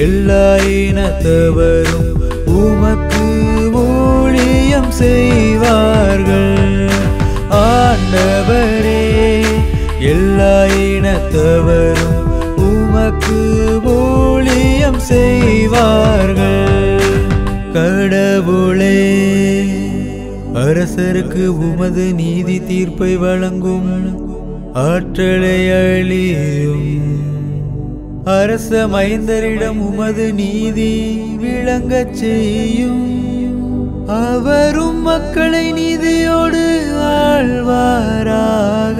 எல்லா இனத்தவரும் உமக்கு ஊழியம் செய்வார்கள் ஆண்டவரே எல்லா இனத்தவரும் உமக்கு ஊழியம் செய்வார்கள் கடவுளே அரசருக்கு உமது நீதி தீர்ப்பை வழங்கும் ஆற்றலை அழியும் அரச மைந்தரிடம் உமது நீதி விளங்கச் செய்யும் அவரும் மக்களை நீதியோடு ஆழ்வாராக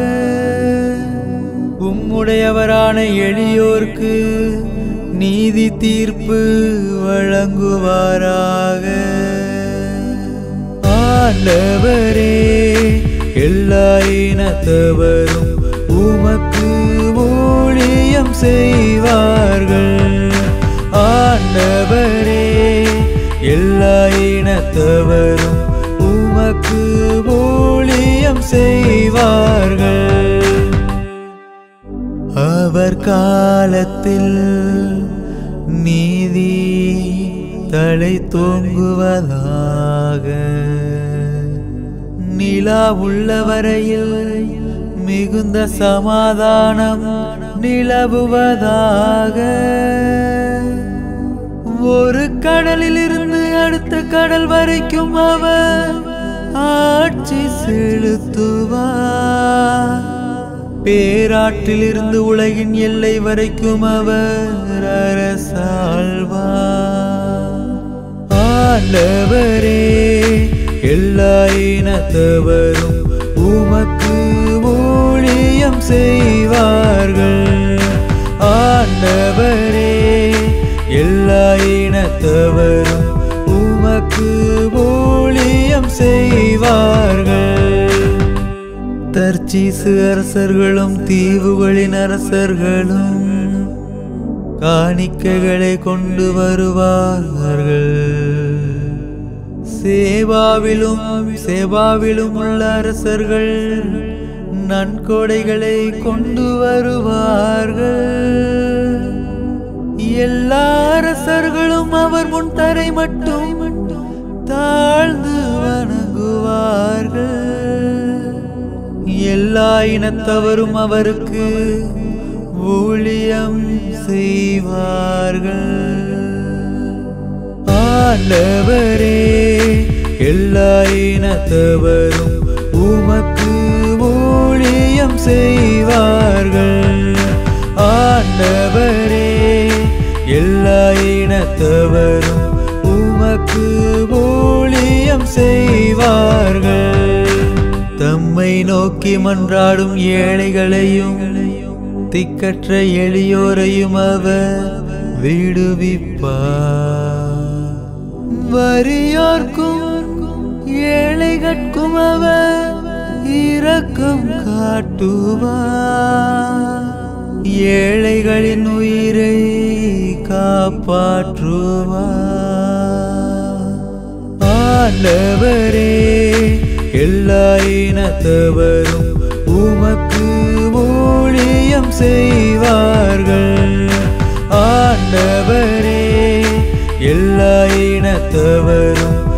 உம்முடையவரான எளியோர்க்கு நீதி தீர்ப்பு வழங்குவாராக ஆண்டவரே எல்லா இனத்தவரும் உமக்கு ஊழியம் செய்வார்கள் ஆண்டவரே எல்லா இனத்தவரும் உமக்கு ஊழியம் செய்வார்கள் அவர் காலத்தில் நீதி தலை தோங்குவதாக நிலா உள்ளவரையில் மிகுந்த சமாதானம் நிலவுவதாக ஒரு கடலில் இருந்து அடுத்த கடல் வரைக்கும் அவர் ஆட்சி செலுத்துவார் பேராற்றிலிருந்து உலகின் எல்லை வரைக்கும் அவர் அரசாழ்வார் ஆண்டவரே எல்லா இனத்தவரும் உமக்கு ஊழியம் செய்வார்கள் ஆண்டவரே எல்லா இனத்தவரும் உமக்கு ஊழியம் செய்வார்கள் தர்ச்சீசு அரசர்களும் தீவுகளின் அரசர்களும் காணிக்கைகளை கொண்டு வருவார்கள் சேவாவிலும் சேவாவிலும் உள்ள அரசர்கள் நன்கொடைகளை கொண்டு வருவார்கள் எல்லா அரசர்களும் அவர் முன் தரை மட்டும் தாழ்ந்து வணங்குவார்கள் எல்லா இனத்தவரும் அவருக்கு ஊழியம் செய்வார்கள் ஆண்டவரே எல்லா இனத்தவரும் உமக்கு ஊழியம் செய்வார்கள் ஆண்டவரே எல்லா இனத்தவரும் உமக்கு ஊழியம் செய்வார்கள் தம்மை நோக்கி மன்றாடும் ஏழைகளையும் திக்கற்ற எளியோரையும் அவர் விடுவிப்பார் வறியோர்க்கும் ஏழைகட்கும் அவர் இரக்கம் காட்டுவார் ஏழைகளின் உயிரை காப்பாற்றுவார் ஆண்டவரே எல்லா இனத்தவரும் உமக்கு ஊழியம் செய்வார்கள் ஆண்டவரே எல்லா இனத்தவரும்